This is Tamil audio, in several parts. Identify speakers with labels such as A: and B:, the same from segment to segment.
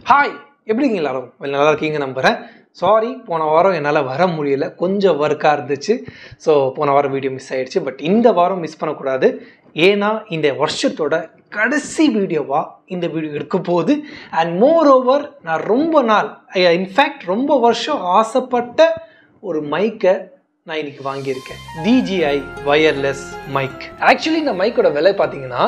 A: ஹாய் எப்படிங்க எல்லாரும் well, நல்லா இருக்கீங்க நம்புகிறேன் சாரி போன வாரம் என்னால் வர முடியல கொஞ்சம் ஒர்க்காக இருந்துச்சு ஸோ போன வாரம் வீடியோ மிஸ் ஆயிடுச்சு பட் இந்த வாரம் மிஸ் பண்ணக்கூடாது ஏன்னா இந்த வருஷத்தோட கடைசி வீடியோவாக இந்த வீடியோ எடுக்க போகுது அண்ட் மோர் ஓவர் நான் ரொம்ப நாள் இன்ஃபேக்ட் ரொம்ப வருஷம் ஆசைப்பட்ட ஒரு மைக்கை நான் இன்னைக்கு வாங்கியிருக்கேன் DJI வயர்லெஸ் மைக் ஆக்சுவலி இந்த மைக்கோட விலை பார்த்தீங்கன்னா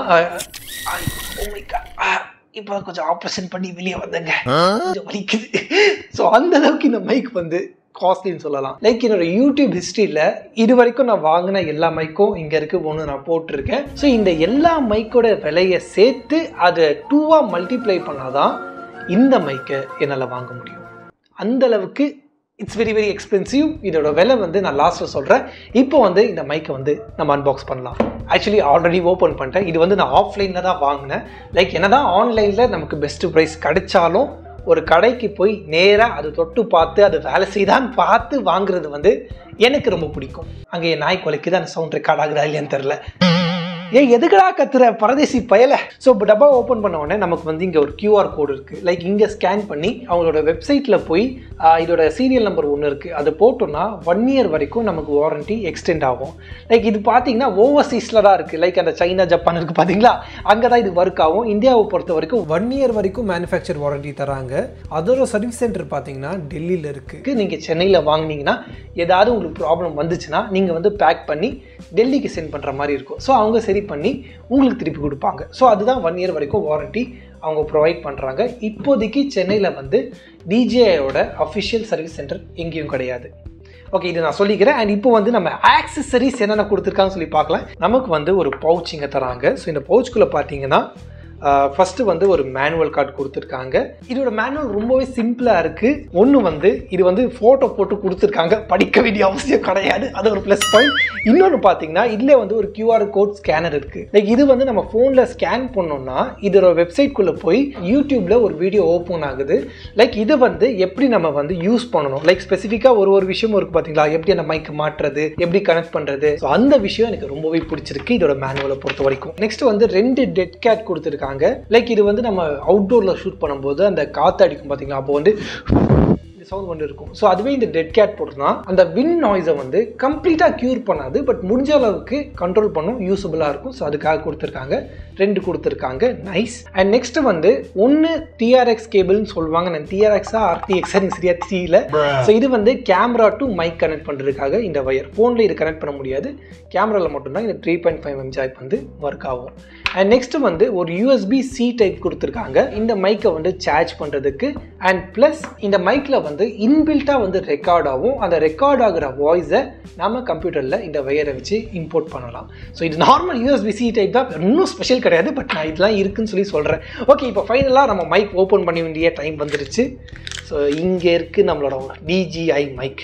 A: இப்போ கொஞ்சம் ஆப்ரேஷன் பண்ணி வெளியே வந்தேங்க கொஞ்சம் வலிக்குது ஸோ அந்த அளவுக்கு இந்த மைக் வந்து காஸ்ட்லின்னு சொல்லலாம் லைக் என்னோட யூடியூப் ஹிஸ்ட்ரியில் இது வரைக்கும் நான் வாங்கின எல்லா மைக்கும் இங்கே இருக்கு ஒன்று நான் போட்டிருக்கேன் ஸோ இந்த எல்லா மைக்கோட விலையை சேர்த்து அதை டூவாக மல்டிப்ளை பண்ணாதான் இந்த மைக்கை என்னால் வாங்க முடியும் அந்த அளவுக்கு இட்ஸ் வெரி வெரி எக்ஸ்பென்சிவ் இதோட விலை வந்து நான் லாஸ்ட்டில் சொல்கிறேன் இப்போ வந்து இந்த மைக்கை வந்து நம்ம அன்பாக்ஸ் பண்ணலாம் ஆக்சுவலி ஆல்ரெடி ஓப்பன் பண்ணிட்டேன் இது வந்து நான் ஆஃப்லைனில் தான் வாங்கினேன் லைக் என்ன தான் ஆன்லைனில் நமக்கு பெஸ்ட்டு ப்ரைஸ் கிடைச்சாலும் ஒரு கடைக்கு போய் நேராக அது தொட்டு பார்த்து அது வேலை செய்தான்னு பார்த்து வாங்குறது வந்து எனக்கு ரொம்ப பிடிக்கும் அங்கே என் நாய் குலைக்குது அந்த சவுண்ட் ரெக்கார்ட் ஆகுதா இல்லையான்னு தெரில ஏய் எதுக்குடா கத்துற பரதேசி பயல ஸோ இப்போ டப்பா ஓப்பன் பண்ண உடனே நமக்கு வந்து இங்கே ஒரு கியூஆர் கோடு இருக்குது லைக் இங்கே ஸ்கேன் பண்ணி அவங்களோட வெப்சைட்டில் போய் ஆஹ், இதோட சீரியல் நம்பர் ஒன்று இருக்குது அது போட்டோம்னா ஒன் இயர் வரைக்கும் நமக்கு வாரண்டி எக்ஸ்டெண்ட் ஆகும் லைக் இது பார்த்தீங்கன்னா ஓவர்சீஸில் தான் இருக்குது லைக் அந்த சைனா ஜப்பான் இருக்குது பார்த்தீங்களா அங்கே தான் இது ஒர்க் ஆகும் இந்தியாவை பொறுத்த வரைக்கும்
B: ஒன் இயர் வரைக்கும் மேனுஃபேக்சர் வாரண்டி தராங்க அதோட சர்வீஸ் சென்டர் பார்த்தீங்கன்னா டெல்லியில் இருக்குது
A: இருக்கு நீங்கள் சென்னையில் வாங்குனீங்கன்னா ஏதாவது உங்களுக்கு ப்ராப்ளம் வந்துச்சுன்னா நீங்கள் வந்து பேக் பண்ணி டெல்லிக்கு சென்ட் பண்ணுற மாதிரி இருக்கும் ஸோ அவங்க சரி பண்ணி உங்களுக்கு திருப்பி கொடுப்பாங்க ஸோ அதுதான் ஒன் இயர் வரைக்கும் வாரண்டி அவங்க ப்ரொவைட் பண்ணுறாங்க இப்போதைக்கு சென்னையில் வந்து டிஜேயோட அஃபிஷியல் சர்வீஸ் சென்டர் எங்கேயும் கிடையாது ஓகே இது நான் சொல்லிக்கிறேன் அண்ட் இப்போ வந்து நம்ம ஆக்சசரிஸ் என்னென்ன கொடுத்துருக்காங்கன்னு சொல்லி பார்க்கலாம் நமக்கு வந்து ஒரு பவுச் இங்கே தராங்க ஸோ இந்த பவுச்சுக்குள்ளே பார்த்தீங்கன்னா ஃபஸ்ட்டு வந்து ஒரு மேனுவல் கார்டு கொடுத்துருக்காங்க இதோட மேனுவல் ரொம்பவே சிம்பிளாக இருக்குது ஒன்று வந்து இது வந்து ஃபோட்டோ போட்டு கொடுத்துருக்காங்க படிக்க வேண்டிய அவசியம் கிடையாது அது ஒரு ப்ளஸ் பாயிண்ட் இன்னொன்று பார்த்தீங்கன்னா இதில் வந்து ஒரு QR கோட் ஸ்கேனர் இருக்குது லைக் இது வந்து நம்ம ஃபோனில் ஸ்கேன் பண்ணோம்னா இதோட வெப்சைட்குள்ளே போய் யூடியூப்பில் ஒரு வீடியோ ஓப்பன் ஆகுது லைக் இது வந்து எப்படி நம்ம வந்து யூஸ் பண்ணணும் லைக் ஸ்பெசிஃபிக்காக ஒரு ஒரு விஷயமும் இருக்குது பார்த்தீங்களா எப்படி அந்த மைக் மாட்டுறது எப்படி கனெக்ட் பண்ணுறது ஸோ அந்த விஷயம் எனக்கு ரொம்பவே பிடிச்சிருக்கு இதோட மேனுவலை பொறுத்த வரைக்கும் நெக்ஸ்ட் வந்து ரெண்டு டெட் கேட் கொடுத்துருக்காங்க லைக் இது வந்து நம்ம அவுட்டோரில் ஷூட் பண்ணும்போது அந்த காற்று அடிக்கும் பார்த்தீங்களா அப்போ வந்து இந்த சவுண்ட் வந்து இருக்கும் ஸோ அதுவே இந்த டெட் கேட் போட்டுனா அந்த வின் நாய்ஸை வந்து கம்ப்ளீட்டாக க்யூர் பண்ணாது பட் முடிஞ்ச அளவுக்கு கண்ட்ரோல் பண்ணும் யூஸபிளாக இருக்கும் ஸோ அதுக்காக கொடுத்துருக்காங்க ரெண்டு கொடுத்துருக்காங்க நைஸ் அண்ட் நெக்ஸ்ட் வந்து ஒன்று டிஆர்எக்ஸ் கேபிள்னு சொல்லுவாங்க நான் டிஆர்எக்ஸா ஆர்டிஎக்ஸா எனக்கு சரியா தெரியல ஸோ இது வந்து கேமரா டு மைக் கனெக்ட் பண்ணுறதுக்காக இந்த வயர் ஃபோனில் இது கனெக்ட் பண்ண முடியாது கேமராவில் மட்டும்தான் இந்த three point five M jack வந்து ஒர்க் ஆகும் அண்ட் நெக்ஸ்ட் வந்து ஒரு யூஎஸ்பி சி டைப் கொடுத்துருக்காங்க இந்த மைக்கை வந்து சார்ஜ் பண்ணுறதுக்கு அண்ட் ப்ளஸ் இந்த மைக்கில் வந்து இன்பில்ட்டாக வந்து ரெக்கார்ட் ஆகும் அந்த ரெக்கார்ட் ஆகிற வாய்ஸை நம்ம கம்ப்யூட்டரில் இந்த வயரை வச்சு இம்போர்ட் பண்ணலாம் ஸோ இது நார்மல் யூஎஸ்பி சி டைப் தான் இன்னும் ஸ்பெஷல் கிடையாது பட் நான் இதெல்லாம் இருக்குன்னு சொல்லி சொல்கிறேன் ஓகே இப்போ ஃபைனலாக நம்ம மைக் ஓப்பன் பண்ண வேண்டிய டைம் வந்துருச்சு ஸோ இங்கே இருக்குது நம்மளோட டிஜிஐ மைக்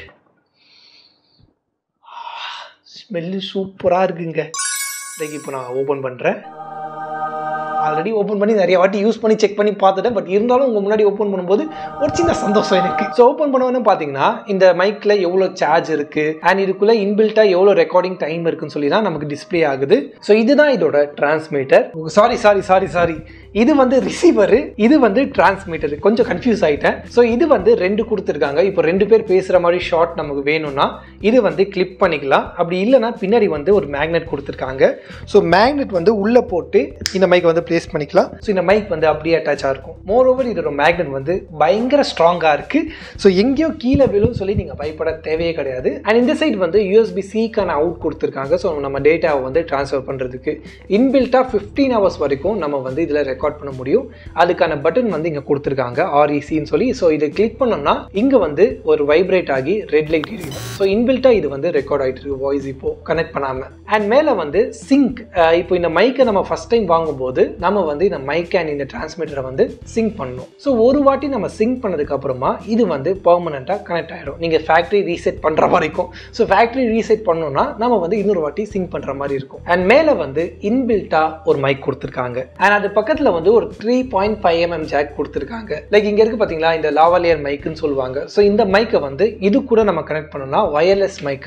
A: ஸ்மெல்லு சூப்பராக இருக்குங்க லைக் இப்போ நான் ஓப்பன் பண்ணுறேன் ஆல்ரெடி ஓப்பன் பண்ணி நிறைய வாட்டி யூஸ் பண்ணி செக் பண்ணி பார்த்துட்டேன் பட் இருந்தாலும் உங்கள் முன்னாடி ஓப்பன் பண்ணும்போது ஒரு சின்ன சந்தோஷம் எனக்கு ஸோ ஓப்பன் பண்ணவொன்னே பார்த்தீங்கன்னா இந்த மைக்கில் எவ்வளோ சார்ஜ் இருக்குது அண்ட் இதுக்குள்ளே இன்பில்ட்டாக எவ்வளோ ரெக்கார்டிங் டைம் இருக்குன்னு சொல்லி தான் நமக்கு டிஸ்ப்ளே ஆகுது ஸோ இதுதான் இதோட transmitter sorry sorry sorry sorry இது வந்து ரிசீவர் இது வந்து டிரான்ஸ்மீட்டர் கொஞ்சம் கன்ஃபியூஸ் ஆகிட்டேன் ஸோ இது வந்து ரெண்டு கொடுத்துருக்காங்க இப்போ ரெண்டு பேர் பேசுகிற மாதிரி ஷார்ட் நமக்கு வேணும்னா இது வந்து கிளிப் பண்ணிக்கலாம் அப்படி இல்லைன்னா பின்னாடி வந்து ஒரு மேக்னெட் கொடுத்துருக்காங்க ஸோ மேக்னெட் வந்து உள்ளே போட்டு இந்த மைக் வந்து ப்ளேஸ் பண்ணிக்கலாம் ஸோ இந்த மைக் வந்து அப்படியே அட்டாச் இருக்கும் மோர் ஓவர் இதோட மேக்னெட் வந்து பயங்கர ஸ்ட்ராங்காக இருக்குது ஸோ எங்கேயோ கீழே விழும் சொல்லி நீங்கள் பயப்பட தேவையே கிடையாது அண்ட் இந்த சைடு வந்து யூஎஸ்பி சிக்கான அவுட் கொடுத்துருக்காங்க ஸோ நம்ம டேட்டாவை வந்து ட்ரான்ஸ்ஃபர் பண்ணுறதுக்கு இன்பில்ட்டாக ஃபிஃப்டீன் ஹவர்ஸ் வரைக்கும் நம்ம வந்து இதில் ரெக்கார்ட் பண்ண முடியும் அதுக்கான பட்டன் வந்து இங்கே கொடுத்துருக்காங்க ஆர்இசின்னு சொல்லி ஸோ இதை கிளிக் பண்ணோம்னா இங்கே வந்து ஒரு வைப்ரேட் ஆகி ரெட் லைட் எரியும் ஸோ இன்பில்ட்டாக இது வந்து ரெக்கார்ட் ஆகிட்டு இருக்கு வாய்ஸ் இப்போ கனெக்ட் பண்ணாமல் அண்ட் மேலே வந்து சிங்க் இப்போ இந்த மைக்கை நம்ம ஃபஸ்ட் டைம் வாங்கும்போது நம்ம வந்து இந்த மைக் அண்ட் இந்த டிரான்ஸ்மிட்டரை வந்து சிங்க் பண்ணணும் ஸோ ஒரு வாட்டி நம்ம சிங்க் பண்ணதுக்கு அப்புறமா இது வந்து பெர்மனண்ட்டாக கனெக்ட் ஆகிடும் நீங்கள் ஃபேக்ட்ரி ரீசெட் பண்ணுற வரைக்கும் ஸோ ஃபேக்ட்ரி ரீசெட் பண்ணோம்னா நம்ம வந்து இன்னொரு வாட்டி சிங்க் பண்ணுற மாதிரி இருக்கும் அண்ட் மேலே வந்து இன்பில்ட்டாக ஒரு மைக் கொடுத்துருக்காங்க அண்ட் அது பக்கத்தில் வந்து ஒரு three point five MM jack கொடுத்துருக்காங்க லைக் இங்கே இருக்கு பார்த்தீங்களா இந்த லாவாலியர் மைக்குன்னு சொல்லுவாங்க ஸோ இந்த மைக்கை வந்து இது கூட நம்ம கனெக்ட் பண்ணோம்னா வயர்லெஸ் மைக்காக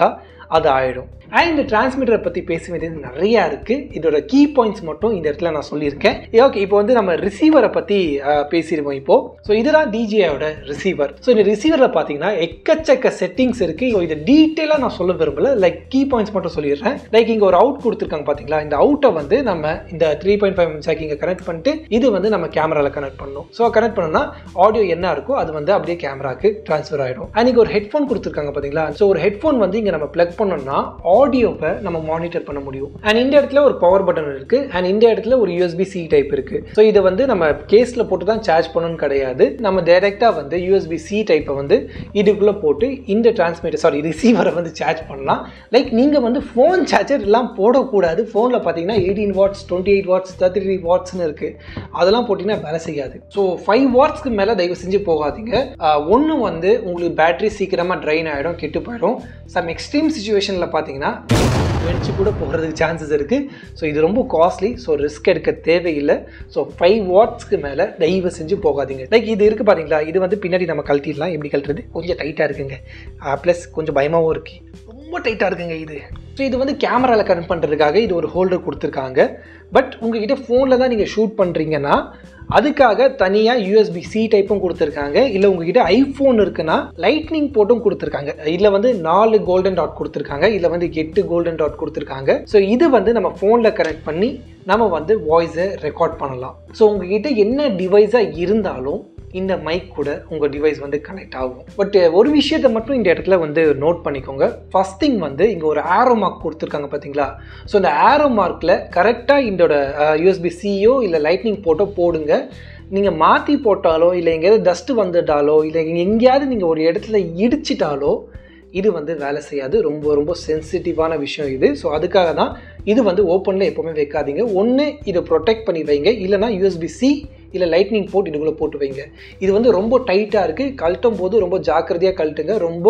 A: அது ஆயிடும் அண்ட் இந்த டிரான்ஸ்மிட்டரை பற்றி பேச வேண்டியது நிறையா இருக்குது இதோட கீ பாயிண்ட்ஸ் மட்டும் இந்த இடத்துல நான் சொல்லியிருக்கேன் ஓகே இப்போ வந்து நம்ம ரிசீவரை பற்றி பேசிடுவோம் இப்போது ஸோ இதுதான் டிஜேயோட ரிசீவர் ஸோ இந்த ரிசீவரில் பார்த்தீங்கன்னா எக்கச்சக்க செட்டிங்ஸ் இருக்குது ஸோ இதை டீட்டெயிலாக நான் சொல்ல விரும்பல லைக் கீ பாயிண்ட்ஸ் மட்டும் சொல்லிடுறேன் லைக் இங்கே ஒரு அவுட் கொடுத்துருக்காங்க பார்த்தீங்களா இந்த அவுட்டை வந்து நம்ம இந்த த்ரீ பாயிண்ட் ஃபைவ் ஜாக் இங்கே கனெக்ட் பண்ணிட்டு இது வந்து நம்ம கேமராவில் கனெக்ட் பண்ணணும் ஸோ கனெக்ட் பண்ணோம்னா ஆடியோ என்ன இருக்கோ அது வந்து அப்படியே கேமராக்கு ட்ரான்ஸ்ஃபர் ஆகிடும் அண்ட் இங்கே ஒரு ஹெட்ஃபோன் கொடுத்துருக்காங்க பார்த்தீங்களா ஸோ ஒரு ஹெட்ஃபோன் வந்து இங்கே நம்ம ப்ளக் பண்ணோம்னா ஆடியோவை நம்ம மானிட்டர் பண்ண முடியும் அண்ட் இந்த இடத்துல ஒரு பவர் பட்டன் இருக்குது அண்ட் இந்த இடத்துல ஒரு யூஎஸ்பி சி டைப் இருக்குது ஸோ இதை வந்து நம்ம கேஸில் போட்டு தான் சார்ஜ் பண்ணணும்னு கிடையாது நம்ம டைரெக்டாக வந்து யூஎஸ்பி சி டைப்பை வந்து இதுக்குள்ளே போட்டு இந்த டிரான்ஸ்மிட்டர் சாரி ரிசீவரை வந்து சார்ஜ் பண்ணலாம் லைக் நீங்கள் வந்து ஃபோன் சார்ஜர் எல்லாம் போடக்கூடாது ஃபோனில் பார்த்தீங்கன்னா eighteen watts twenty eight watts thirty three வாட்ஸ்னு இருக்குது அதெல்லாம் போட்டிங்கன்னா வேலை செய்யாது ஸோ ஃபைவ் வாட்ஸ்க்கு மேலே தயவு செஞ்சு போகாதீங்க ஒன்று வந்து உங்களுக்கு பேட்டரி சீக்கிரமாக ட்ரைன் ஆகிடும் கெட்டு போயிடும் சம் எக்ஸ்ட்ரீம் சுச்சுவேஷனில் பார்த்தீங்கன்னா வெடிச்சு கூட போகிறதுக்கு சான்சஸ் இருக்குது ஸோ இது ரொம்ப காஸ்ட்லி ஸோ ரிஸ்க் எடுக்க தேவையில்லை ஸோ ஃபைவ் வாட்ஸ்க்கு மேலே தயவு செஞ்சு போகாதீங்க லைக் இது இருக்குது பார்த்தீங்களா இது வந்து பின்னாடி நம்ம கழட்டிடலாம் எப்படி கழட்டுறது கொஞ்சம் டைட்டாக இருக்குங்க ப்ளஸ் கொஞ்சம் பயமாகவும் இருக்குது ரொம்ப டைட்டாக இருக்குங்க இது ஸோ இது வந்து கேமராவில் கனெக்ட் பண்ணுறதுக்காக இது ஒரு ஹோல்டர் கொடுத்துருக்காங்க பட் உங்ககிட்ட ஃபோனில் தான் நீங்கள் ஷூட் பண்ணுறீங்கன்னா அதுக்காக தனியாக யூஎஸ்பி சி டைப்பும் கொடுத்துருக்காங்க இல்லை உங்ககிட்ட ஐஃபோன் இருக்குன்னா லைட்னிங் போட்டும் கொடுத்துருக்காங்க இதில் வந்து நாலு கோல்டன் டாட் கொடுத்துருக்காங்க இதில் வந்து எட்டு கோல்டன் டாட் கொடுத்துருக்காங்க ஸோ இது வந்து நம்ம ஃபோனில் கனெக்ட் பண்ணி நம்ம வந்து வாய்ஸை ரெக்கார்ட் பண்ணலாம் ஸோ உங்ககிட்ட என்ன டிவைஸாக இருந்தாலும் இந்த மைக் கூட உங்கள் டிவைஸ் வந்து கனெக்ட் ஆகும் பட் ஒரு விஷயத்தை மட்டும் இந்த இடத்துல வந்து நோட் பண்ணிக்கோங்க ஃபஸ்ட் திங் வந்து இங்கே ஒரு ஆரோ மார்க் கொடுத்துருக்காங்க பார்த்தீங்களா ஸோ இந்த ஆரோ மார்க்கில் கரெக்டாக இதோட யூஎஸ்பி சியோ இல்லை லைட்னிங் போட்டோ போடுங்க நீங்கள் மாற்றி போட்டாலோ இல்லை எங்கேயாவது டஸ்ட்டு வந்துட்டாலோ இல்லை எங்கேயாவது நீங்கள் ஒரு இடத்துல இடிச்சிட்டாலோ இது வந்து வேலை செய்யாது ரொம்ப ரொம்ப சென்சிட்டிவான விஷயம் இது ஸோ அதுக்காக தான் இது வந்து ஓப்பனில் எப்போவுமே வைக்காதீங்க ஒன்று இதை ப்ரொடெக்ட் பண்ணி வைங்க இல்லைனா யூஎஸ்பி சி இல்லை லைட்னிங் போட்டு இதுக்குள்ளே போட்டு வைங்க இது வந்து ரொம்ப டைட்டாக இருக்குது கழட்டும் போது ரொம்ப ஜாக்கிரதையாக கழட்டுங்க ரொம்ப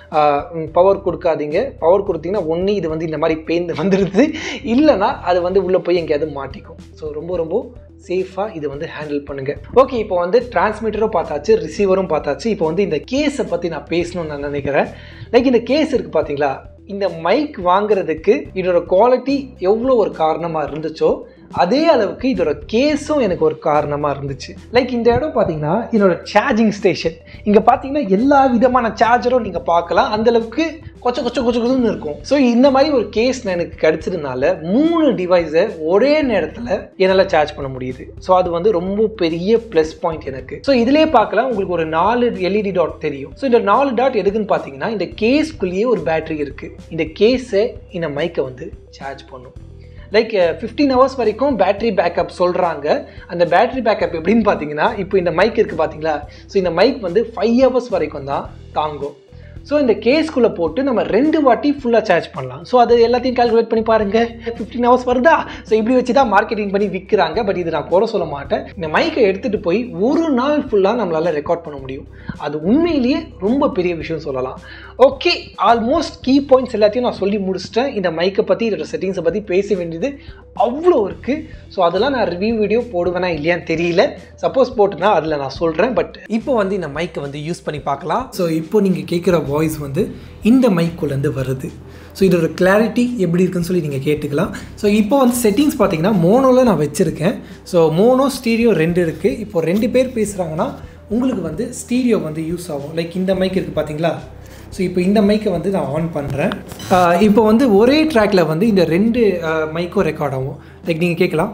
A: பவர் கொடுக்காதீங்க பவர் கொடுத்தீங்கன்னா ஒன்று இது வந்து இந்த மாதிரி பேந்து வந்துடுது இல்லைனா அது வந்து உள்ளே போய் எங்கேயாவது மாட்டிக்கும் ஸோ ரொம்ப ரொம்ப சேஃபாக இதை வந்து ஹேண்டில் பண்ணுங்கள் ஓகே இப்போ வந்து டிரான்ஸ்மிட்டரும் பார்த்தாச்சு ரிசீவரும் பார்த்தாச்சு இப்போ வந்து இந்த கேஸை பற்றி நான் பேசணும்னு நான் நினைக்கிறேன் லைக் இந்த கேஸ் இருக்குது பார்த்தீங்களா இந்த மைக் வாங்குறதுக்கு இதோட குவாலிட்டி எவ்வளோ ஒரு காரணமாக இருந்துச்சோ அதே அளவுக்கு இதோட கேஸும் எனக்கு ஒரு காரணமாக இருந்துச்சு லைக் இந்த இடம் பார்த்தீங்கன்னா என்னோட சார்ஜிங் ஸ்டேஷன் இங்கே பார்த்தீங்கன்னா எல்லா விதமான சார்ஜரும் நீங்கள் பார்க்கலாம் அந்தளவுக்கு கொச்ச கொச்ச கொச்ச கொச்சன்னு இருக்கும் ஸோ இந்த மாதிரி ஒரு கேஸ் எனக்கு கிடைச்சதுனால மூணு டிவைஸை ஒரே நேரத்தில் என்னால் சார்ஜ் பண்ண முடியுது ஸோ அது வந்து ரொம்ப பெரிய ப்ளஸ் பாயிண்ட் எனக்கு ஸோ இதிலே பார்க்கலாம் உங்களுக்கு ஒரு நாலு எல்இடி டாட் தெரியும் ஸோ இந்த நாலு டாட் எதுக்குன்னு பார்த்தீங்கன்னா இந்த கேஸ்க்குள்ளேயே ஒரு பேட்டரி இருக்குது இந்த கேஸை இந்த மைக்கை வந்து சார்ஜ் பண்ணும் லைக் ஃபிஃப்டீன் ஹவர்ஸ் வரைக்கும் பேட்டரி பேக்கப் சொல்கிறாங்க அந்த பேட்டரி பேக்கப் எப்படின்னு பார்த்தீங்கன்னா இப்போ இந்த மைக் இருக்குது பார்த்தீங்களா ஸோ இந்த மைக் வந்து ஃபைவ் ஹவர்ஸ் வரைக்கும் தான் தாங்கும் ஸோ இந்த கேஸ்க்குள்ளே போட்டு நம்ம ரெண்டு வாட்டி ஃபுல்லாக சார்ஜ் பண்ணலாம் ஸோ அது எல்லாத்தையும் கால்குலேட் பண்ணி பாருங்கள் ஃபிஃப்டீன் ஹவர்ஸ் வருதா ஸோ இப்படி வச்சு தான் மார்க்கெட்டிங் பண்ணி விற்கிறாங்க பட் இது நான் குறை சொல்ல மாட்டேன் இந்த மைக்கை எடுத்துகிட்டு போய் ஒரு நாள் ஃபுல்லாக நம்மளால் ரெக்கார்ட் பண்ண முடியும் அது உண்மையிலேயே ரொம்ப பெரிய விஷயம் சொல்லலாம் ஓகே ஆல்மோஸ்ட் கீ பாயிண்ட்ஸ் எல்லாத்தையும் நான் சொல்லி முடிச்சிட்டேன் இந்த மைக்கை பற்றி இதோட செட்டிங்ஸை பற்றி பேச வேண்டியது அவ்வளோ இருக்குது ஸோ அதெல்லாம் நான் ரிவ்யூ வீடியோ போடுவேனா இல்லையான்னு தெரியல சப்போஸ் போட்டுனா அதில் நான் சொல்கிறேன் பட்
B: இப்போ வந்து இந்த மைக்கை வந்து யூஸ் பண்ணி பார்க்கலாம் ஸோ இப்போ நீங்கள் கேட்குற வாய்ஸ் வந்து இந்த மைக்குள்ளேருந்து வருது ஸோ இதோட கிளாரிட்டி எப்படி இருக்குன்னு சொல்லி நீங்கள் கேட்டுக்கலாம் ஸோ இப்போ வந்து செட்டிங்ஸ் பார்த்தீங்கன்னா மோனோவில் நான் வச்சுருக்கேன் ஸோ மோனோ ஸ்டீரியோ ரெண்டு இருக்குது இப்போ ரெண்டு பேர் பேசுகிறாங்கன்னா உங்களுக்கு வந்து ஸ்டீரியோ வந்து யூஸ் ஆகும் லைக் இந்த மைக் இருக்குது பார்த்தீங்களா ஸோ இப்போ இந்த மைக்கை வந்து நான் ஆன் பண்ணுறேன் இப்போ வந்து ஒரே ட்ராக்கில் வந்து இந்த ரெண்டு மைக்கும் ரெக்கார்ட் ஆகும் லைக் நீங்கள் கேட்கலாம்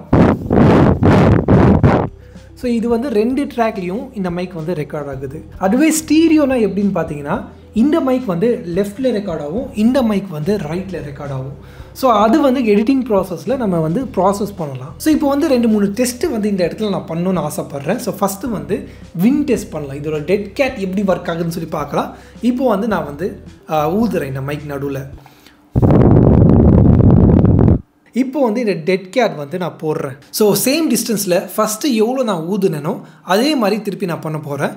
B: ஸோ இது வந்து ரெண்டு ட்ராக்லேயும் இந்த மைக் வந்து ரெக்கார்ட் ஆகுது அதுவே ஸ்டீரியோனா எப்படின்னு பார்த்தீங்கன்னா இந்த மைக் வந்து லெஃப்டில் ரெக்கார்ட் ஆகும் இந்த மைக் வந்து ரைட்டில் ரெக்கார்ட் ஆகும் ஸோ அது வந்து எடிட்டிங் ப்ராசஸில் நம்ம வந்து ப்ராசஸ் பண்ணலாம் ஸோ இப்போ வந்து ரெண்டு மூணு டெஸ்ட்டு வந்து இந்த இடத்துல நான் பண்ணணும்னு ஆசைப்பட்றேன் ஸோ ஃபஸ்ட்டு வந்து வின் டெஸ்ட் பண்ணலாம் இதோட டெட் கேட் எப்படி ஒர்க் ஆகுதுன்னு சொல்லி பார்க்கலாம் இப்போ வந்து நான் வந்து ஊதுறேன் இந்த மைக் நடுவில் இப்போ வந்து இந்த டெட் கேட் வந்து நான் போடுறேன் ஸோ சேம் டிஸ்டன்ஸில் ஃபஸ்ட்டு எவ்வளோ நான் ஊதுனேனோ அதே மாதிரி திருப்பி நான் பண்ண போகிறேன்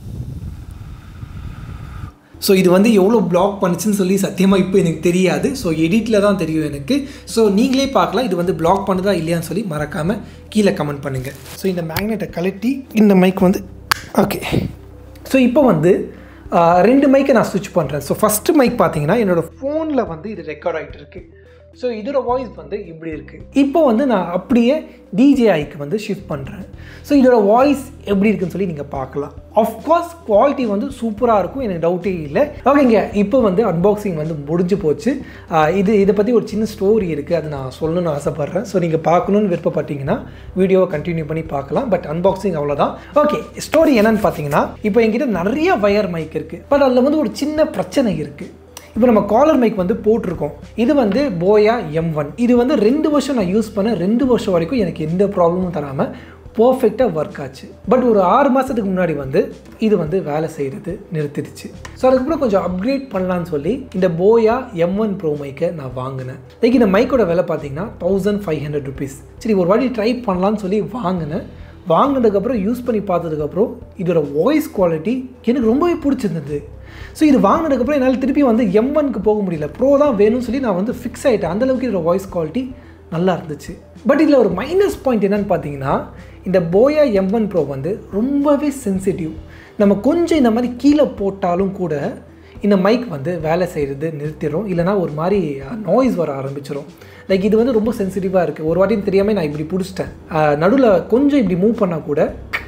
B: ஸோ இது வந்து எவ்வளோ பிளாக் பண்ணுச்சுன்னு சொல்லி சத்தியமாக இப்போ எனக்கு தெரியாது ஸோ எடிட்டில் தான் தெரியும் எனக்கு ஸோ நீங்களே பார்க்கலாம் இது வந்து பிளாக் பண்ணுதா இல்லையான்னு சொல்லி மறக்காமல் கீழே கமெண்ட் பண்ணுங்கள் ஸோ இந்த மேக்னெட்டை கழட்டி இந்த மைக் வந்து ஓகே ஸோ இப்போ வந்து ரெண்டு மைக்கை நான் ஸ்விட்ச் பண்ணுறேன் ஸோ ஃபஸ்ட்டு மைக் பார்த்தீங்கன்னா என்னோடய ஃபோனில் வந்து இது ரெக்கார்ட் ஆகிட்டு இருக்கு ஸோ இதோட வாய்ஸ் வந்து இப்படி இருக்குது இப்போ வந்து நான் அப்படியே டிஜேஐக்கு வந்து ஷிஃப்ட் பண்ணுறேன் ஸோ இதோட வாய்ஸ் எப்படி இருக்குன்னு சொல்லி நீங்கள் பார்க்கலாம் ஆஃப்கோர்ஸ் குவாலிட்டி வந்து சூப்பராக இருக்கும் எனக்கு டவுட்டே இல்லை ஓகேங்க இப்போ வந்து அன்பாக்சிங் வந்து முடிஞ்சு போச்சு ஆஹ் இது இதை பற்றி ஒரு சின்ன ஸ்டோரி இருக்குது அது நான் சொல்லணும்னு ஆசைப்பட்றேன் ஸோ நீங்கள் பார்க்கணுன்னு விருப்பப்பட்டீங்கன்னா வீடியோவை கண்டினியூ பண்ணி பார்க்கலாம் பட் அன்பாக்சிங் அவ்வளோதான் ஓகே ஸ்டோரி என்னன்னு பார்த்தீங்கன்னா இப்போ என்கிட்ட நிறைய வயர் மைக் இருக்குது பட் அதில் வந்து ஒரு சின்ன பிரச்சனை இருக்குது இப்போ நம்ம காலர் மைக் வந்து போட்டிருக்கோம் இது வந்து போயா எம் ஒன் இது வந்து ரெண்டு வருஷம் நான் யூஸ் பண்ண ரெண்டு வருஷம் வரைக்கும் எனக்கு எந்த ப்ராப்ளமும் தராமல் பர்ஃபெக்டாக ஒர்க் ஆச்சு பட் ஒரு ஆறு மாதத்துக்கு முன்னாடி வந்து இது வந்து வேலை செய்கிறது நிறுத்திடுச்சு ஸோ அதுக்கப்புறம் கொஞ்சம் அப்கிரேட் பண்ணலான்னு சொல்லி இந்த போயா எம் ஒன் ப்ரோ மைக்கை நான் வாங்கினேன் லைக் இந்த மைக்கோட விலை பார்த்தீங்கன்னா தௌசண்ட் ஃபைவ் ஹண்ட்ரட் ருபீஸ் சரி ஒரு வாட்டி ட்ரை பண்ணலான்னு சொல்லி வாங்கினேன் வாங்கினதுக்கப்புறம் யூஸ் பண்ணி பார்த்ததுக்கப்புறம் இதோட வாய்ஸ் குவாலிட்டி எனக்கு ரொம்பவே பிடிச்சிருந்தது ஸோ இது வாங்கினதுக்கப்புறம் என்னால் திருப்பி வந்து எம் ஒன்க்கு போக முடியல ப்ரோ தான் வேணும்னு சொல்லி நான் வந்து ஃபிக்ஸ் ஆகிட்டேன் அந்தளவுக்கு இதோட வாய்ஸ் குவாலிட்டி நல்லா இருந்துச்சு பட் இதில் ஒரு மைனஸ் பாயிண்ட் என்னன்னு பார்த்தீங்கன்னா இந்த போயா எம் ஒன் ப்ரோ வந்து ரொம்பவே சென்சிட்டிவ் நம்ம கொஞ்சம் இந்த மாதிரி கீழே போட்டாலும் கூட இந்த மைக் வந்து வேலை செய்கிறது நிறுத்திடும் இல்லைனா ஒரு மாதிரி நாய்ஸ் வர ஆரம்பிச்சிடும் லைக் இது வந்து ரொம்ப சென்சிட்டிவாக இருக்குது ஒரு வாட்டியும் தெரியாமல் நான் இப்படி பிடிச்சிட்டேன் நடுவில் கொஞ்சம் இப்படி மூவ் பண்ணால் கூட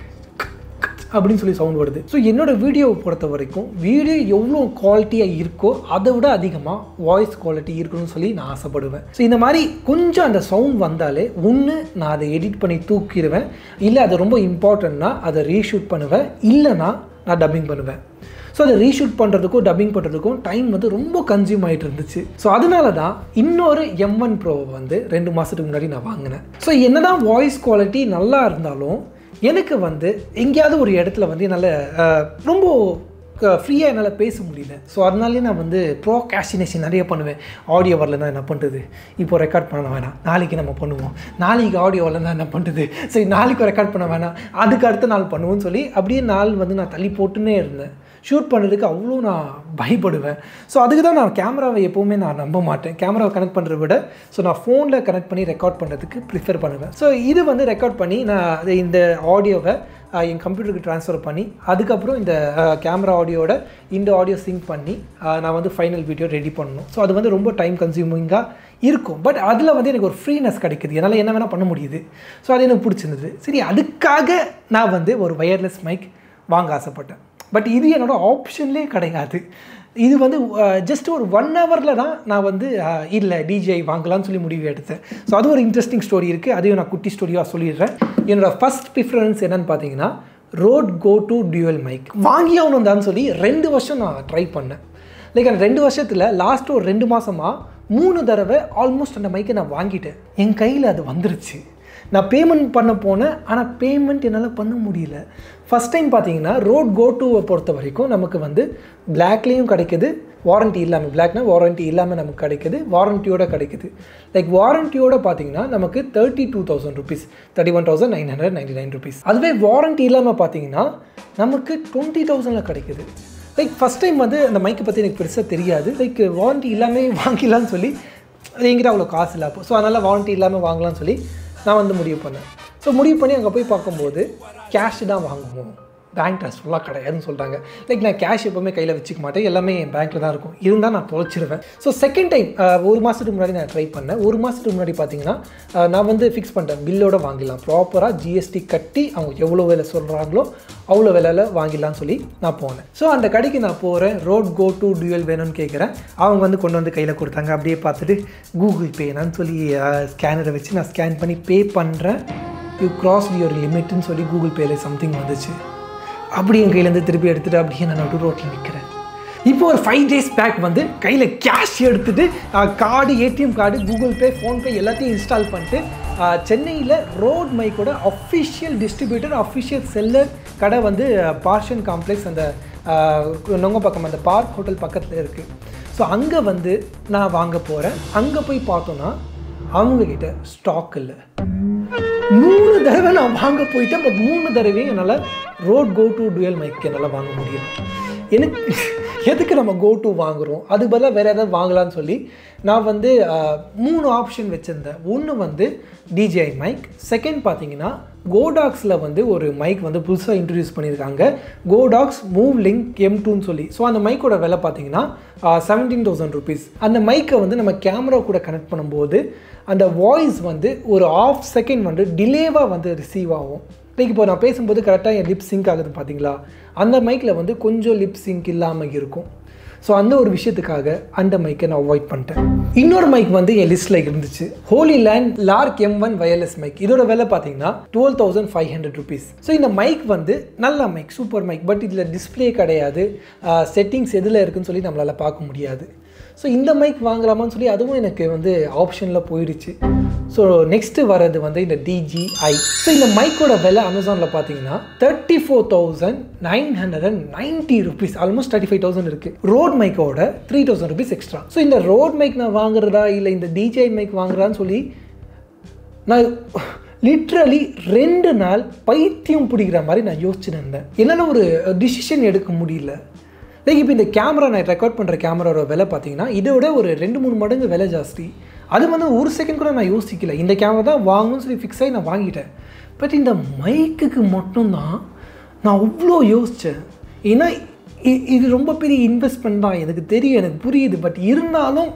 B: அப்படின்னு சொல்லி சவுண்ட் வருது ஸோ என்னோட வீடியோவை பொறுத்த வரைக்கும் வீடியோ எவ்வளோ குவாலிட்டியாக இருக்கோ அதை விட அதிகமாக வாய்ஸ் குவாலிட்டி இருக்கணும்னு சொல்லி நான் ஆசைப்படுவேன் ஸோ இந்த மாதிரி கொஞ்சம் அந்த சவுண்ட் வந்தாலே ஒன்று நான் அதை எடிட் பண்ணி தூக்கிடுவேன் இல்லை அது ரொம்ப இம்பார்ட்டண்ட்னா அதை ரீஷூட் பண்ணுவேன் இல்லைனா நான் டப்பிங் பண்ணுவேன் ஸோ அதை ரீஷூட் பண்ணுறதுக்கும் டப்பிங் பண்ணுறதுக்கும் டைம் வந்து ரொம்ப கன்சியூம் ஆகிட்டு இருந்துச்சு ஸோ அதனால தான் இன்னொரு எம் ஒன் ப்ரோவை வந்து ரெண்டு மாதத்துக்கு முன்னாடி நான் வாங்கினேன் ஸோ என்னதான் வாய்ஸ் குவாலிட்டி நல்லா இருந்தாலும் எனக்கு வந்து எங்கேயாவது ஒரு இடத்துல வந்து என்னால் அஹ், ரொம்ப ஃப்ரீயாக என்னால் பேச முடியல ஸோ அதனாலே நான் வந்து ப்ரோகாஸ்டினேஷன் நிறைய பண்ணுவேன் ஆடியோ வரலன்னா என்ன பண்ணுறது இப்போ ரெக்கார்ட் பண்ண வேணாம் நாளைக்கு நம்ம பண்ணுவோம் நாளைக்கு ஆடியோ வரலன்னா என்ன பண்ணுறது சரி நாளைக்கு ரெக்கார்ட் பண்ண வேணாம் அதுக்கு அடுத்த நாள் பண்ணுவோம்னு சொல்லி அப்படியே நாள் வந்து நான் தள்ளி போட்டுன்னே இருந்தேன் ஷூட் பண்ணுறதுக்கு அவ்வளோ நான் பயப்படுவேன் ஸோ அதுக்கு தான் நான் கேமராவை எப்போவுமே நான் நம்ப மாட்டேன் கேமராவை கனெக்ட் பண்ணுறத விட ஸோ நான் ஃபோனில் கனெக்ட் பண்ணி ரெக்கார்ட் பண்ணுறதுக்கு ப்ரிஃபர் பண்ணுவேன் ஸோ இது வந்து ரெக்கார்ட் பண்ணி நான் அது இந்த ஆடியோவை ஆஹ், என் கம்ப்யூட்டருக்கு ட்ரான்ஸ்ஃபர் பண்ணி அதுக்கப்புறம் இந்த கேமரா ஆடியோட இந்த ஆடியோ சிங்க் பண்ணி ஆஹ், நான் வந்து ஃபைனல் வீடியோ ரெடி பண்ணணும் ஸோ அது வந்து ரொம்ப டைம் கன்சியூமிங்காக இருக்கும் பட் அதில் வந்து எனக்கு ஒரு ஃப்ரீனஸ் கிடைக்குது என்னால் என்ன வேணால் பண்ண முடியுது ஸோ அது எனக்கு பிடிச்சிருந்தது சரி அதுக்காக நான் வந்து ஒரு வயர்லெஸ் மைக் வாங்க ஆசைப்பட்டேன் பட் இது என்னோட ஆப்ஷன்லேயே கிடையாது இது வந்து ஜஸ்ட் ஒரு ஒன் ஹவரில் தான் நான் வந்து அஹ், இல்லை டிஜே வாங்கலாம்னு சொல்லி முடிவு எடுத்தேன் ஸோ அது ஒரு இன்ட்ரெஸ்டிங் ஸ்டோரி இருக்குது அதையும் நான் குட்டி ஸ்டோரியாக சொல்லிடுறேன் என்னோட ஃபஸ்ட் ப்ரிஃபரன்ஸ் என்னன்னு பார்த்தீங்கன்னா Rode Go two dual mic வாங்கி ஆகணும் தான் சொல்லி ரெண்டு வருஷம் நான் ட்ரை பண்ணேன் லைக் அந்த ரெண்டு வருஷத்தில் லாஸ்ட் ஒரு ரெண்டு மாதமாக மூணு தடவை ஆல்மோஸ்ட் அந்த மைக்கை நான் வாங்கிட்டேன் என் கையில் அது வந்துருச்சு நான் பேமெண்ட் பண்ண போனேன் ஆனால் பேமெண்ட் என்னால் பண்ண முடியல ஃபஸ்ட் டைம் பார்த்தீங்கன்னா ரோட் கோ டூவை பொறுத்த வரைக்கும் நமக்கு வந்து பிளாக்லேயும் கிடைக்குது வாரண்ட்டி இல்லாமல் பிளாக்னா வாரண்ட்டி இல்லாமல் நமக்கு கிடைக்குது வாரண்ட்டியோட கிடைக்குது லைக் வாரண்ட்டியோட பார்த்தீங்கன்னா நமக்கு thirty two thousand rupees thirty one thousand nine hundred ninety nine rupees அதுவே வாரண்ட்டி இல்லாமல் பார்த்தீங்கன்னா நமக்கு டுவெண்ட்டி தௌசண்டில் கிடைக்குது லைக் ஃபஸ்ட் டைம் வந்து அந்த மைக்கை பற்றி எனக்கு பெருசாக தெரியாது லைக் வாரண்ட்டி இல்லாமல் வாங்கிடலான்னு சொல்லி என்கிட்ட அவ்வளோ காசு இல்லை அப்போ ஸோ அதனால் வாரண்ட்டி இல்லாமல் வாங்கலாம்னு சொல்லி நான் வந்து முடிவு பண்ணேன் ஸோ முடிவு பண்ணி அங்கே போய் பார்க்கும்போது கேஷ் தான் வாங்குவோம் பேங்க் ட்ரான்ஸ்ஃபர்லாம் கிடையாதுன்னு சொல்லிட்டாங்க லைக் நான் கேஷ் எப்போவுமே கையில் வச்சுக்க மாட்டேன் எல்லாமே என் பேங்க்கில் தான் இருக்கும் இருந்தால் நான் தொலைச்சிருவேன் ஸோ செகண்ட் டைம் ஒரு மாதத்துக்கு முன்னாடி நான் ட்ரை பண்ணேன் ஒரு மாதத்துக்கு முன்னாடி பார்த்தீங்கன்னா அஹ், நான் வந்து ஃபிக்ஸ் பண்ணிட்டேன் பில்லோட வாங்கிடலாம் ப்ராப்பராக ஜிஎஸ்டி கட்டி அவங்க எவ்வளோ விலை சொல்கிறாங்களோ அவ்வளோ விலையில் வாங்கிடலாம்னு சொல்லி நான் போனேன் ஸோ அந்த கடைக்கு நான் போகிறேன் ரோட் கோ டு டியூவல் வேணும்னு கேட்குறேன் அவங்க வந்து கொண்டு வந்து கையில் கொடுத்தாங்க அப்படியே பார்த்துட்டு கூகுள் பேனான்னு சொல்லி ஸ்கேனரை வச்சு நான் ஸ்கேன் பண்ணி பே பண்ணுறேன் யூ கிராஸ் யுவர் லிமிட்னு சொல்லி கூகுள் பேல சம்திங் வந்துச்சு அப்படி என் கையிலேருந்து திருப்பி எடுத்துகிட்டு அப்படியே நான் நடு ரோட்டில் நிற்கிறேன் இப்போ ஒரு ஃபைவ் டேஸ் பேக் வந்து கையில் கேஷ் எடுத்துட்டு card ATM card Google Pay PhonePe எல்லாத்தையும் இன்ஸ்டால் பண்ணிட்டு சென்னையில் ரோட் மைக்கோட அஃபிஷியல் டிஸ்ட்ரிபியூட்டர் அஃபிஷியல் செல்லர் கடை வந்து பார்ஷன் காம்ப்ளெக்ஸ் அந்த நொங்கப்பாக்கம் அந்த பார்க் ஹோட்டல் பக்கத்தில் இருக்குது ஸோ அங்கே வந்து நான் வாங்க போகிறேன் அங்கே போய் பார்த்தோன்னா அவங்கக்கிட்ட ஸ்டாக் இல்லை மூணு தடவை நான் வாங்க போயிட்டேன் பட் மூணு தடவையும் என்னால் Rode Go two dual mic என்னால் வாங்க முடியல எனக்கு எதுக்கு நம்ம கோ டு வாங்குகிறோம் அது பதிலாக வேறு ஏதாவது வாங்கலாம்னு சொல்லி நான் வந்து ஆஹ், மூணு ஆப்ஷன் வச்சுருந்தேன் ஒன்று வந்து டிஜிஐ மைக் செகண்ட் பார்த்தீங்கன்னா கோடாக்ஸில் வந்து ஒரு மைக் வந்து புதுசாக இன்ட்ரடியூஸ் பண்ணியிருக்காங்க கோடாக்ஸ் மூவ் லிங்க் எம் டூன்னு சொல்லி ஸோ அந்த மைக்கோட விலை பார்த்தீங்கன்னா செவன்டீன் தௌசண்ட் ருபீஸ் அந்த மைக்கை வந்து நம்ம கேமரா கூட கனெக்ட் பண்ணும்போது அந்த வாய்ஸ் வந்து ஒரு ஆஃப் செகண்ட் வந்து டிலேவாக வந்து ரிசீவ் ஆகும் லைக் இப்போ நான் பேசும்போது கரெக்டாக என் லிப் சிங்க் ஆகுது பார்த்தீங்களா அந்த மைக்கில் வந்து கொஞ்சம் லிப் சிங்க் இல்லாமல் இருக்கும் ஸோ அந்த ஒரு விஷயத்துக்காக அந்த மைக்கை நான் அவாய்ட் பண்ணிட்டேன் இன்னொரு மைக் வந்து என் லிஸ்ட்டில் இருந்துச்சு Hollyland Lark M one wireless mic இதோட விலை பார்த்தீங்கன்னா twelve thousand five hundred rupees so இந்த மைக் வந்து நல்ல மைக் சூப்பர் மைக் பட் இதில் டிஸ்பிளே கிடையாது செட்டிங்ஸ் எதில் இருக்குன்னு சொல்லி நம்மளால் பார்க்க முடியாது ஸோ இந்த மைக் வாங்கலாமான்னு சொல்லி அதுவும் எனக்கு வந்து ஆப்ஷனில் போயிடுச்சு ஸோ நெக்ஸ்ட்டு வர்றது வந்து இந்த டிஜிஐ ஸோ இந்த மைக்கோட விலை அமேசானில் பார்த்தீங்கன்னா thirty four thousand nine hundred and ninety rupees almost thirty five thousand இருக்குது ரோட் மைக்கோட three thousand rupees extra so இந்த ரோட் மைக் நான் வாங்குறதா இல்லை இந்த டிஜிஐ மைக் வாங்குறதான்னு சொல்லி நான் லிட்ரலி ரெண்டு நாள் பைத்தியம் பிடிக்கிற மாதிரி நான் யோசிச்சுட்டு இருந்தேன் என்னால் ஒரு டிசிஷன் எடுக்க முடியல லைக் இப்போ இந்த கேமரா நான் ரெக்கார்ட் பண்ணுற கேமராவோட விலை பார்த்தீங்கன்னா இதோட ஒரு ரெண்டு மூணு மடங்கு விலை ஜாஸ்தி அது வந்து ஒரு செகண்ட் கூட நான் யோசிக்கல இந்த கேமரா தான் வாங்கணும்னு சொல்லி ஃபிக்ஸ் ஆகி நான் வாங்கிட்டேன் பட் இந்த மைக்குக்கு மட்டும்தான் நான் அவ்வளோ யோசித்தேன் ஏன்னா இ- இது ரொம்ப பெரிய இன்வெஸ்ட்மெண்ட் தான் எனக்கு தெரியும் எனக்கு புரியுது பட் இருந்தாலும்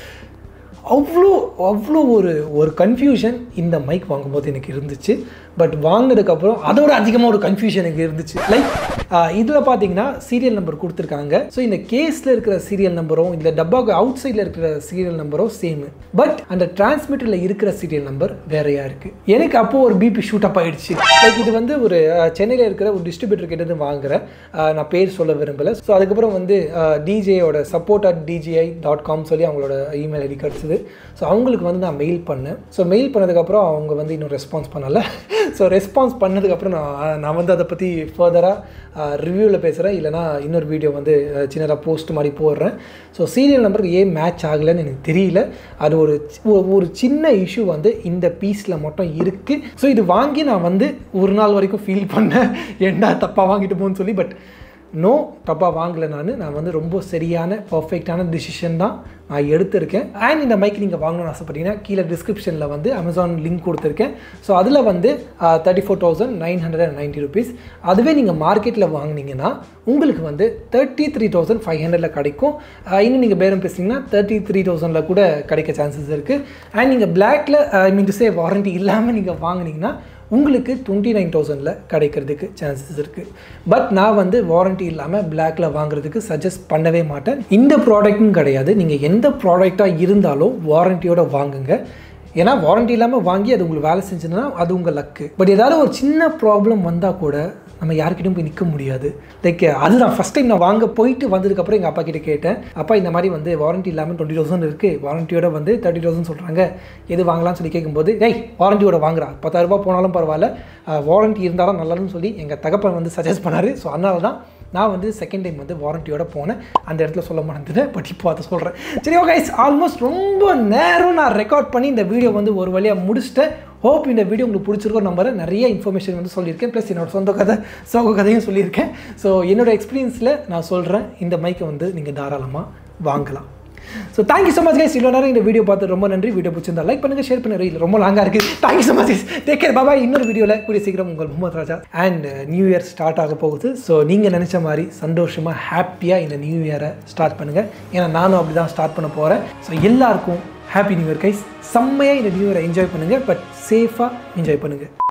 B: அவ்வளோ அவ்வளோ ஒரு ஒரு கன்ஃபியூஷன் இந்த மைக் வாங்கும்போது எனக்கு இருந்துச்சு பட் வாங்கினதுக்கப்புறம் அதோட அதிகமாக ஒரு கன்ஃபியூஷன் எனக்கு இருந்துச்சு லைக் இதில் பார்த்தீங்கன்னா சீரியல் நம்பர் கொடுத்துருக்காங்க ஸோ இந்த கேஸில் இருக்கிற சீரியல் நம்பரும் இந்த டப்பாக்கு அவுட் சைடில் இருக்கிற சீரியல் நம்பரும் சேமு பட் அந்த டிரான்ஸ்மிட்டரில் இருக்கிற சீரியல் நம்பர் வேறையாக இருக்குது எனக்கு அப்போது ஒரு பிபி ஷூட் அப் ஆயிடுச்சு லைக் இது வந்து ஒரு சென்னையில் இருக்கிற ஒரு டிஸ்ட்ரிபியூட்டர் கிட்ட இருந்து வாங்குறேன் அஹ், நான் பேர் சொல்ல விரும்பலை ஸோ அதுக்கப்புறம் வந்து டிஜேயோட support at DJI dot com சொல்லி அவங்களோட இமெயில் ஐடி கிடச்சிது ஸோ அவங்களுக்கு வந்து நான் மெயில் பண்ணேன் ஸோ மெயில் பண்ணதுக்கப்புறம் அவங்க வந்து இன்னும் ரெஸ்பான்ஸ் பண்ணலை ஸோ ரெஸ்பான்ஸ் பண்ணதுக்கப்புறம் நான் நான் வந்து அதை பற்றி ஃபர்தராக ரிவ்யூவில் பேசுகிறேன் இல்லைனா இன்னொரு வீடியோ வந்து சின்னதாக போஸ்ட் மாதிரி போடுறேன் ஸோ சீரியல் நம்பருக்கு ஏன் மேட்ச் ஆகலைன்னு எனக்கு தெரியல அது ஒரு சி- ஒரு- ஒரு சின்ன இஷ்யூ வந்து இந்த பீஸில் மட்டும் இருக்குது ஸோ இது வாங்கி நான் வந்து ஒரு நாள் வரைக்கும் ஃபீல் பண்ணேன் என்ன தப்பாக வாங்கிட்டு போன்னு சொல்லி பட் நோ தப்பாக வாங்கலை நான் நான் வந்து ரொம்ப சரியான பர்ஃபெக்டான டிசிஷன் தான் நான் எடுத்திருக்கேன் அண்ட் இந்த மைக் நீங்கள் வாங்கணும்னு ஆசைப்பட்டீங்கன்னா கீழே டிஸ்கிரிப்ஷனில் வந்து அமேசான் லிங்க் கொடுத்துருக்கேன் ஸோ அதில் வந்து thirty four thousand nine hundred and ninety rupees அதுவே நீங்கள் மார்க்கெட்டில் வாங்குனீங்கன்னா உங்களுக்கு வந்து தேர்ட்டி த்ரீ தௌசண்ட் ஃபைவ் ஹண்ட்ரடில் கிடைக்கும் ஆஹ் இன்னும் நீங்கள் பேரம் பேசுனீங்கன்னா தேர்ட்டி த்ரீ தௌசண்டில் கூட கிடைக்க சான்சஸ் இருக்குது அண்ட் நீங்கள் பிளாக்ல ஐ மீன் டு சே வாரண்டி இல்லாமல் நீங்கள் வாங்குனீங்கன்னா உங்களுக்கு டுவெண்ட்டி நைன் தௌசண்டில் கிடைக்கிறதுக்கு சான்சஸ் இருக்குது பட் நான் வந்து வாரண்டி இல்லாமல் பிளாக்ல வாங்குறதுக்கு சஜஸ்ட் பண்ணவே மாட்டேன் இந்த ப்ராடக்ட்னு கிடையாது நீங்கள் எந்த ப்ராடக்டாக இருந்தாலும் வாரண்டியோட வாங்குங்க ஏன்னா வாரண்டி இல்லாமல் வாங்கி அது உங்களுக்கு வேலை செஞ்சதுன்னா அது உங்கள் லக்கு பட் ஏதாவது ஒரு சின்ன ப்ராப்ளம் வந்தால் கூட நம்ம யார்கிட்டயும் போய் நிற்க முடியாது லைக் அதுதான் ஃபஸ்ட் டைம் நான் வாங்க போயிட்டு வந்ததுக்கப்புறம் எங்கள் அப்பா கிட்ட கேட்டேன் அப்பா இந்த மாதிரி வந்து வாரண்டி இல்லாமல் டுவெண்ட்டி தௌசண்ட் இருக்குது வாரண்டியோட வந்து தேர்ட்டி தௌசண்ட் சொல்கிறாங்க எது வாங்கலாம்னு சொல்லி கேட்கும்போது டேய் வாரண்டியோட வாங்குறா பத்தாயிரரூபா போனாலும் பரவாயில்ல வாரண்டி இருந்தாலும் நல்லதுன்னு சொல்லி எங்கள் தகப்பன் வந்து சஜஸ்ட் பண்ணார் ஸோ அதனால தான் நான் வந்து செகண்ட் டைம் வந்து வாரண்டியோட போனேன் அந்த இடத்துல சொல்ல மறந்துட்டேன் பட் இப்போ அதை சொல்கிறேன் சரி ஓகே ஆல்மோஸ்ட் ரொம்ப நேரம் நான் ரெக்கார்ட் பண்ணி இந்த வீடியோ வந்து ஒரு வழியாக முடிச்சிட்டேன் ஹோப் இந்த வீடியோ உங்களுக்கு பிடிச்சிருக்கோம் நம்புறேன் நிறைய இன்ஃபர்மேஷன் வந்து சொல்லியிருக்கேன் ப்ளஸ் என்னோட சொந்த கதை சோக கதையும் சொல்லியிருக்கேன் ஸோ என்னோட எக்ஸ்பீரியன்ஸில் நான் சொல்கிறேன் இந்த மைக்கை வந்து நீங்கள் தாராளமாக வாங்கலாம் so thank you so much guys இவ்வளோ நேரம் இந்த வீடியோ பார்த்து ரொம்ப நன்றி வீடியோ பிடிச்சிருந்தா லைக் பண்ணுங்க ஷேர் பண்ணுங்க இல்லை ரொம்ப லாங்காக இருக்குது thank you so much guys take care பாபா இன்னொரு வீடியோவில் கூடிய சீக்கிரம் உங்கள் Mohammed Raja and new year start ஆக போகுது ஸோ நீங்கள் நினச்ச மாதிரி சந்தோஷமாக ஹாப்பியாக இந்த நியூ இயரை ஸ்டார்ட் பண்ணுங்கள் ஏன்னா நானும் அப்படி தான் ஸ்டார்ட் பண்ண போகிறேன் ஸோ எல்லாருக்கும் ஹாப்பி நியூ இயர் கைஸ் செம்மையாக இந்த நியூ இயரை என்ஜாய் பண்ணுங்கள் பட் சேஃபாக என்ஜாய் பண்ணுங்கள்